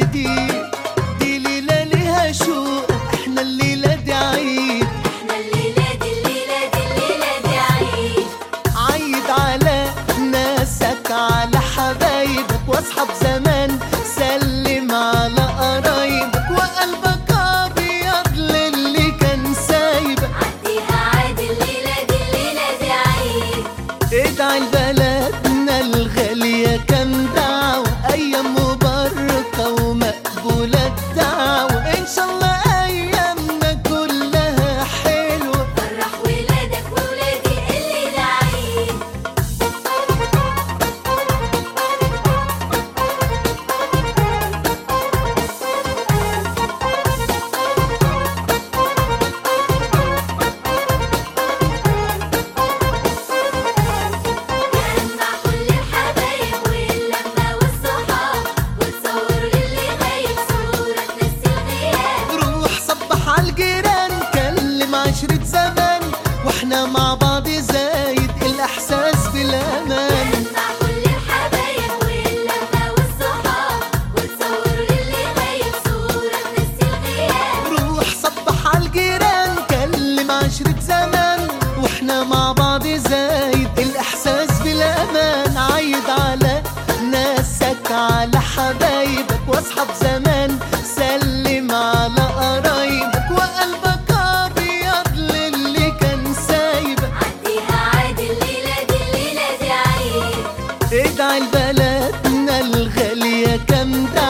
دي دي ليلة ليها شوق احنا الليلة دي عيد احنا الليلة دي الليلة دي الليلة دي عيد عيد على ناسك على حبايبك واصحاب زمان سلم على قرايبك وقلبك ابيض للي كان سايبك عديها عاد الليلة دي الليلة دي عيد ادعي لبلدنا الغالية كم دعوة أيام مباركة ومقبولة الدعوة إن شاء الله أيامنا كلها حلوة فرح ولادك وولادي الليلة عيد جمع كل الحبايب واللمة والصحاب وتصور للي غايب صورة تنسي الغياب روح صبح عالجيران كلم عشرة زمان واحنا مع بعض زايد الإحساس بالأمان جمع كل الحبايب واللمة والصحاب وتصور للي غايب صورة تنسي الغياب روح صبح عالجيران كلم عشرة زمان واحنا مع بعض زايد الإحساس بالأمان عايد على ناسك على حبايبك واصحاب زمان سلم على قرايبك وقلبك أبيض للي كان سايبك عديها عاد الليلة دي الليلة دي عيد ادعي لبلدنا الغالية كم دعوة